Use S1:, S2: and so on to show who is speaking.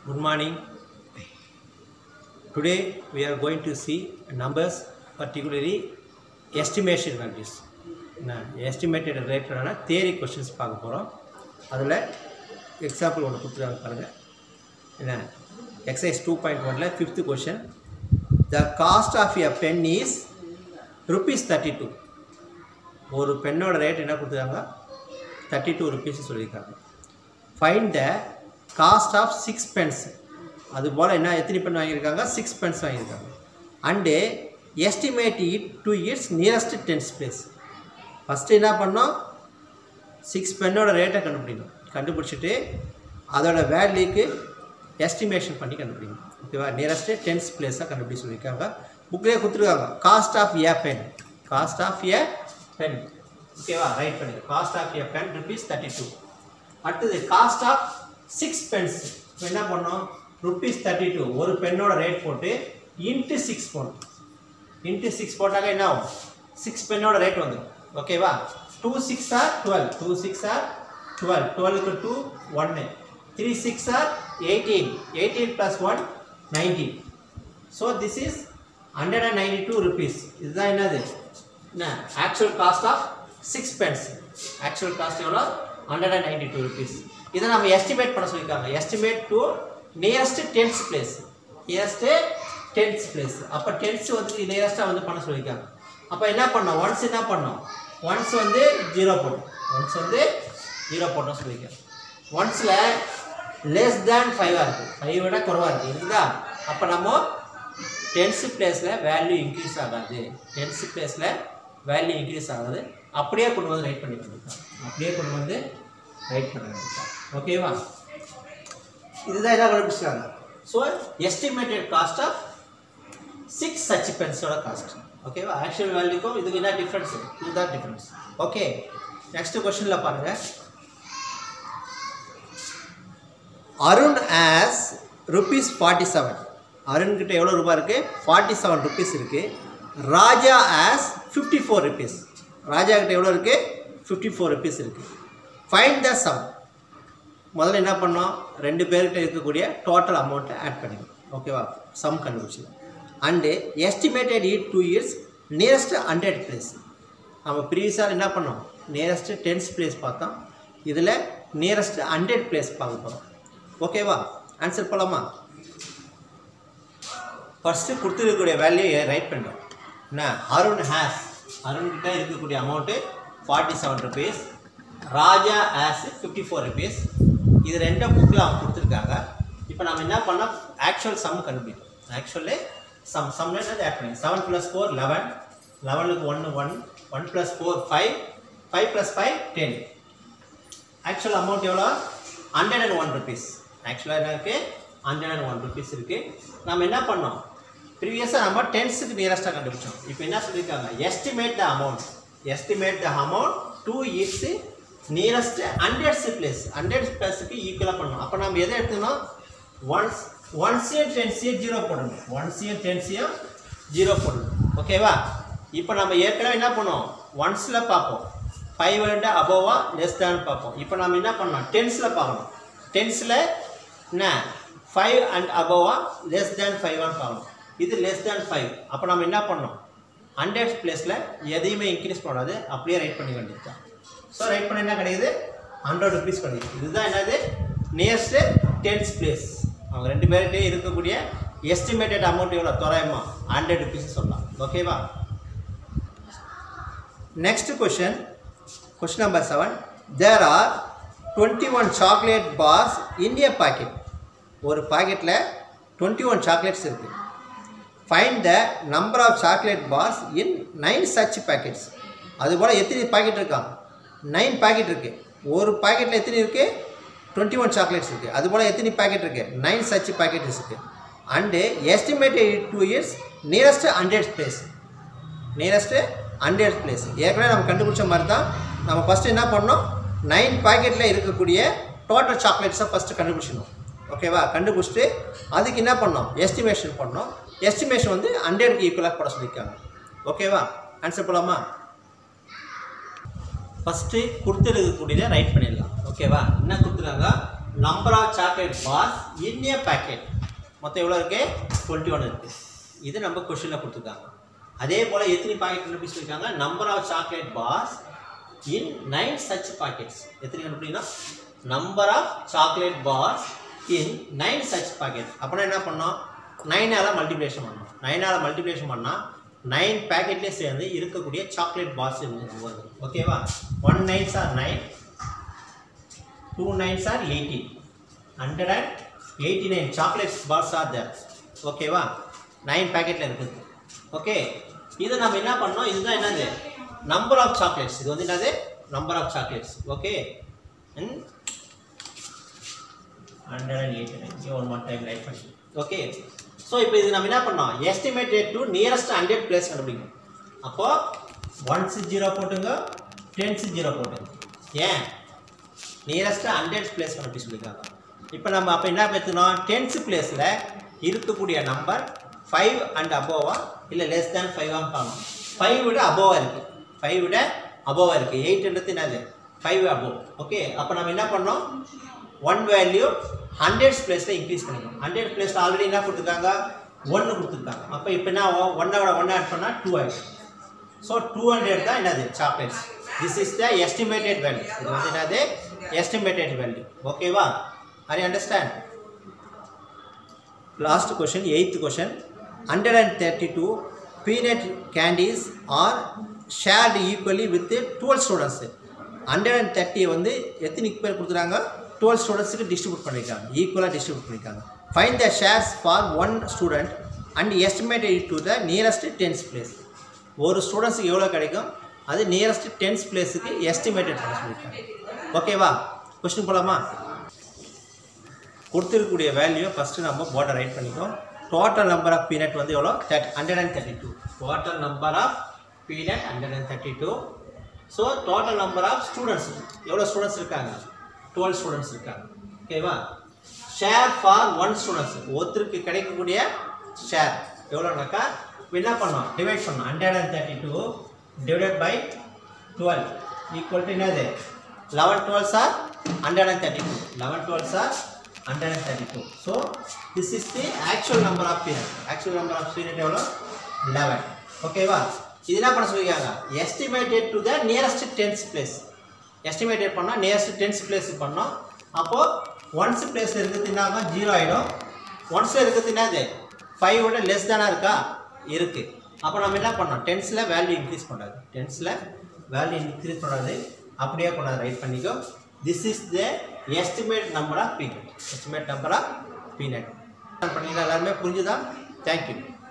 S1: Good morning. Today we are going to see numbers, particularly estimation values. என்ன estimated ரிலேட்டடான theory questions பார்க்க போகிறோம் அதில் எக்ஸாம்பிள் ஒன்று கொடுத்துருக்காங்க பாருங்கள் என்ன எக்ஸசைஸ் டூ பாயிண்ட் ஒனில் fifth question the cost of a pen is rupees thirty two ஒரு பெண்ணோட ரேட் என்ன கொடுத்துருக்காங்க தேர்ட்டி டூ ருபீஸ் சொல்லியிருக்காங்க find the cost of six pens அது போல் என்ன எத்தனை பென் வாங்கியிருக்காங்க சிக்ஸ் பென்ஸ் வாங்கியிருக்காங்க and estimate it to its nearest tens place first என்ன பண்ணோம் சிக்ஸ் பென்னோட ரேட்டை கண்டுபிடிக்கணும் கண்டுபிடிச்சிட்டு அதோட வேல்யூக்கு எஸ்டிமேஷன் பண்ணி கண்டுபிடிக்கணும் ஓகேவா நியரஸ்ட்டு டென்ஸ் பிளேஸாக கண்டுபிடி சொல்லியிருக்காங்க புக்லேயே கொடுத்துருக்காங்க cost of a pen cost of a pen ஓகேவா ரைட் பண்ணி cost of a pen rupees thirty two அடுத்தது காஸ்ட் ஆஃப் சிக்ஸ் பென்ஸ் இப்போ என்ன பண்ணோம் ருபீஸ் தேர்ட்டி டூ ஒரு பென்னோட ரேட் போட்டு இன்ட்டு சிக்ஸ் போடணும் இன்ட்டு சிக்ஸ் போட்டாக்க என்ன ஆகும் சிக்ஸ் பென்னோட ரேட் வந்துடும் ஓகேவா two six are twelve two six are twelve டுவெல்க்கு டூ ஒன்று three six are eighteen eighteen plus one nineteen so this is hundred and ninety two rupees இதுதான் என்னது என்ன actual cost of six pens actual cost எவ்வளோ hundred and ninety two rupees இதை நம்ம estimate பண்ண சொல்லியிருக்காங்க estimate to nearest tens place nearest tens place அப்போ tens வந்து நியரஸ்ட்டாக வந்து பண்ண சொல்லியிருக்காங்க அப்போ என்ன பண்ணோம் ஒன்ஸ் என்ன பண்ணோம் ஒன்ஸ் வந்து ஜீரோ போட்டோம் ஒன்ஸ் வந்து ஜீரோ போட்டோம் சொல்லியிருக்காங்க ஒன்ஸில் லெஸ் தேன் ஃபைவாக இருக்குது ஃபைவ் விட குறவாக இருக்குது இருக்குதா அப்போ நம்ம டென்ஸ் பிளேஸில் வேல்யூ இன்க்ரீஸ் ஆகாது டென்ஸ் பிளேஸில் வேல்யூ இன்க்ரீஸ் ஆகாது அப்படியே கொண்டு வந்து ரைட் பண்ணி கொடுத்தாங்க அப்படியே கொண்டு வந்து ரைட் பண்ண வேண்டியது ஓகேவா இதுதான் என்ன கண்டுபிடிச்சாங்க so estimated cost of six such பென்ஸோட காஸ்ட் ஓகேவா ஆக்சுவல் வேல்யூக்கும் இதுக்கு என்ன டிஃப்ரென்ஸ் இதுதான் டிஃப்ரென்ஸ் ஓகே நெக்ஸ்ட் கொஸ்டினில் பாருங்கள் Arun has rupees forty seven அருண்கிட்ட எவ்வளோ ரூபாய் இருக்குது ஃபார்ட்டி செவன் ருபீஸ் இருக்குது Raja has fifty four rupees Raja கிட்ட எவ்வளோ இருக்குது ஃபிஃப்டி ஃபோர் ருபீஸ் இருக்குது ஃபைண்ட் த சம் முதல்ல என்ன பண்ணோம் ரெண்டு பேர்கிட்ட இருக்கக்கூடிய டோட்டல் அமௌண்ட்டை ஆட் பண்ணிக்கணும் ஓகேவா சம் கண்டுபிடிச்சி and estimated it to its nearest hundred place நம்ம ப்ரீவியஸாக என்ன பண்ணோம் நியரஸ்ட் டென்ஸ் பிளேஸ் பார்த்தோம் இதில் நியரஸ்ட் ஹண்ட்ரட் பிளேஸ் பார்க்க போகிறோம் ஓகேவா ஆன்சர் போகலாமா ஃபஸ்ட்டு கொடுத்துருக்கக்கூடிய வேல்யூ ரைட் பண்ணுறோம் என்ன அருண் ஹேஸ் அருண்கிட்ட இருக்கக்கூடிய amount forty seven rupees Raja has fifty four rupees இது ரெண்டும் புக்கில் அவங்க கொடுத்துருக்காங்க இப்போ நம்ம என்ன பண்ணோம் ஆக்சுவல் சம் கண்டுபிடிக்கும் ஆக்சுவலி சம் சம்ல என்னது ஆட் பண்ணி செவன் ப்ளஸ் ஃபோர் லெவன் லெவனுக்கு ஒன்று one one plus four five five plus five ten actual amount எவ்வளோ ஹண்ட்ரட் அண்ட் ஒன் ருபீஸ் ஆக்சுவலாக என்ன இருக்குது ஹண்ட்ரட் அண்ட் ஒன் ருபீஸ் இருக்குது நம்ம என்ன பண்ணோம் ப்ரீவியஸாக நம்ம டென்ஸுக்கு நியரஸ்ட்டாக கண்டுபிடிச்சோம் இப்போ என்ன சொல்லியிருக்காங்க estimate the amount estimate the amount to its nearest hundreds place hundred பிளஸுக்கு ஈக்குவலாக பண்ணணும் அப்போ நம்ம எதை எடுத்துக்கணும் ஒன்ஸ் ஒன்ஸையும் டென்ஸையும் ஜீரோ போடணும் ஒன்ஸையும் டென்ஸையும் ஜீரோ போடணும் ஓகேவா இப்போ நம்ம ஏற்கனவே என்ன பண்ணுவோம் ஒன்ஸில் பார்ப்போம் ஃபைவ் அண்ட் அபோவா லெஸ் தேன் பார்ப்போம் இப்போ நம்ம என்ன பண்ணோம் டென்ஸில் பார்க்கணும் டென்ஸில் என்ன ஃபைவ் அண்ட் அபோவா லெஸ் தேன் ஃபைவான்னு பார்க்கணும் இது லெஸ் தேன் ஃபைவ் அப்போ நம்ம என்ன பண்ணோம் ஹண்ட்ரட் பிளேஸில் எதையுமே இன்க்ரீஸ் பண்ணாது அப்படியே ரைட் பண்ணி வேண்டியது தான் ஸோ ரைட் பண்ண என்ன கிடைக்குது ஹண்ட்ரட் ருபீஸ் கிடைக்குது இதுதான் என்னது நியர்ஸ்ட்டு டென்ஸ் பிளேஸ் அவங்க ரெண்டு பேர்கிட்டே இருக்கக்கூடிய எஸ்டிமேட்டட் அமௌண்ட் எவ்வளோ தோராயமா ஹண்ட்ரட் ருபீஸ் சொல்லலாம் ஓகேவா next question question number seven there are twenty one chocolate bars in a packet ஒரு பாக்கெட்டில் டுவெண்ட்டி ஒன் சாக்லேட்ஸ் இருக்குது find the number of chocolate bars in nine such packets அதுபோல் எத்தனை packet இருக்கான் நைன் பாக்கெட் இருக்குது ஒரு பாக்கெட்டில் எத்தனை இருக்குது டுவெண்ட்டி ஒன் சாக்லேட்ஸ் இருக்குது அதுபோல் எத்தனை பாக்கெட் இருக்குது நைன் சச் பாக்கெட்ஸ் இருக்குது and estimated to its nearest hundred place nearest hundred place ஏற்கனவே நம்ம கண்டுபிடிச்ச மாதிரி தான் நம்ம ஃபஸ்ட்டு என்ன பண்ணோம் நைன் பாக்கெட்டில் இருக்கக்கூடிய டோட்டல் சாக்லேட்ஸை ஃபஸ்ட்டு கண்டுபிடிச்சிடணும் ஓகேவா கண்டுபிடிச்சிட்டு அதுக்கு என்ன பண்ணோம் எஸ்டிமேஷன் பண்ணோம் எஸ்டிமேஷன் வந்து ஹண்ட்ரடுக்கு ஈக்குவலாக போட சொல்லியிருக்காங்க ஓகேவா ஆன்சர் போகலாமா ஃபஸ்ட்டு கொடுத்துருக்கக்கூடியதை ரைட் பண்ணிடலாம் ஓகேவா என்ன கொடுத்துருக்காங்க number of chocolate bars in a packet மொத்தம் எவ்வளோ இருக்கு டுவெண்ட்டி ஒன் இருக்குது இது நம்ம கொஷினில் கொடுத்துருக்காங்க அதே போல் எத்தனை பாக்கெட் கண்டுபிடிச்சிருக்காங்க number of chocolate bars in nine such packets எத்தனை கண்டுபிடிக்கணும் number of chocolate bars in nine such packet அப்படின்னா என்ன பண்ணோம் நைனால் மல்டிப்ளேஷன் பண்ணோம் நைனால் மல்டிப்ளேஷன் பண்ணால் நைன் பேக்கெட்லேயே சேர்ந்து இருக்கக்கூடிய சாக்லேட் பாஸ் வருது ஓகேவா one nines are nine two nines are eighteen hundred and eighty nine chocolates bars are there ஓகேவா நைன் பேக்கெட்டில் இருக்குது ஓகே இது நம்ம என்ன பண்ணோம் இதுதான் என்னது நம்பர் ஆஃப் சாக்லேட்ஸ் இது வந்து என்னது number of chocolates okay hundred and eighty nine one one time write பண்ணி ஓகே ஸோ இப்போ இது நம்ம என்ன பண்ணோம் estimated to nearest hundred place கண்டுபிடிக்கணும் அப்போது ஒன்ஸ் ஜீரோ போட்டுங்க டென்ஸ் ஜீரோ போட்டுங்க ஏன் நியரஸ்ட் ஹண்ட்ரட் பிளேஸ் கண்டுபிடி சொல்லியிருக்காங்க இப்போ நம்ம அப்போ என்ன பேசணும் டென்ஸ் பிளேஸில் இருக்கக்கூடிய நம்பர் ஃபைவ் அண்ட் அபோவா இல்லை லெஸ் தேன் ஃபைவான்னு பார்க்கணும் ஃபைவ் விட அபோவாக இருக்குது ஃபைவ் விட அபோவாக இருக்குது எயிட்ன்றது என்னது ஃபைவ் அபோவ் ஓகே அப்போ நம்ம என்ன பண்ணோம் ஒன் வேல்யூ ஹண்ட்ரட்ஸ் பிளேஸில் இன்க்ரீஸ் பண்ணிக்கணும் ஹண்ட்ரட் பிளேஸில் ஆல்ரெடி என்ன கொடுத்துருக்காங்க ஒன்று கொடுத்துருக்காங்க அப்போ இப்போ என்ன ஆகும் ஒன்னோட ஒன்று ஆட் பண்ணால் டூ ஆகிடும் ஸோ டூ ஹண்ட்ரட் தான் என்னது chocolates this is the estimated value இது வந்து என்னது எஸ்டிமேட்டட் வேல்யூ ஓகேவா are you understand last question eighth question hundred and thirty two peanut candies are shared equally with twelve students hundred and தேர்ட்டியை வந்து எத்தனை பேர் கொடுக்குறாங்க டுவெல் ஸ்டூடெண்ட்ஸுக்கு டிஸ்ட்ரிபியூட் பண்ணியிருக்காங்க ஈக்குவலாக டிஸ்ட்ரிபியூட் பண்ணியிருக்காங்க find the shares for one student and estimated to the nearest tens place ஒரு ஸ்டூடெண்ட்ஸுக்கு எவ்வளோ கிடைக்கும் அது நியரஸ்ட் டென்ஸ் பிளேஸுக்கு எஸ்டிமேட்டட் பண்ண சொல்லியிருக்காங்க ஓகேவா கொஸ்டின் போகலாமா கொடுத்துருக்கக்கூடிய வேல்யூ ஃபஸ்ட்டு நம்ம போர்டை ரைட் பண்ணிக்கோம் டோட்டல் நம்பர் ஆஃப் பீனட் வந்து எவ்வளோ third hundred and thirty two total number of peanut hundred and thirty two so total number of students எவ்வளோ ஸ்டூடெண்ட்ஸ் இருக்காங்க டுவெல் ஸ்டூடெண்ட்ஸ் இருக்காங்க ஓகேவா ஷேர் ஃபார் ஒன் ஸ்டூடெண்ட்ஸ் ஒருத்தருக்கு கிடைக்கக்கூடிய ஷேர் எவ்வளோனாக்கா என்ன பண்ணோம் டிவைட் பண்ணோம் hundred and thirty two divided by twelve equal to என்னது eleven twelves are hundred and thirty two eleven twelves are hundred and thirty two so this is the actual number of period actual number of period எவ்வளோ eleven ஓகேவா இது என்ன பண்ண சொல்லியிருக்காங்க estimated to the nearest tens place estimated பண்ணால் nearest tens place பண்ணோம் அப்போது once பிளேஸில் இருக்கிறது என்ன ஆகும் ஜீரோ ஆகிடும் ஒன்ஸில் இருக்கிறது என்னது ஃபைவோட லெஸ் தானே இருக்கா இருக்குது அப்போ நம்ம என்ன பண்ணோம் டென்ஸில் வேல்யூ இன்க்ரீஸ் பண்ணாது டென்ஸில் வேல்யூ இன்க்ரீஸ் பண்ணாது அப்படியே கொண்டாந்து ரைட் பண்ணிக்கோ this is the estimate number of peanut estimate number of peanut பண்ணிக்கலாம் எல்லாருமே புரிஞ்சுதா தேங்க்யூ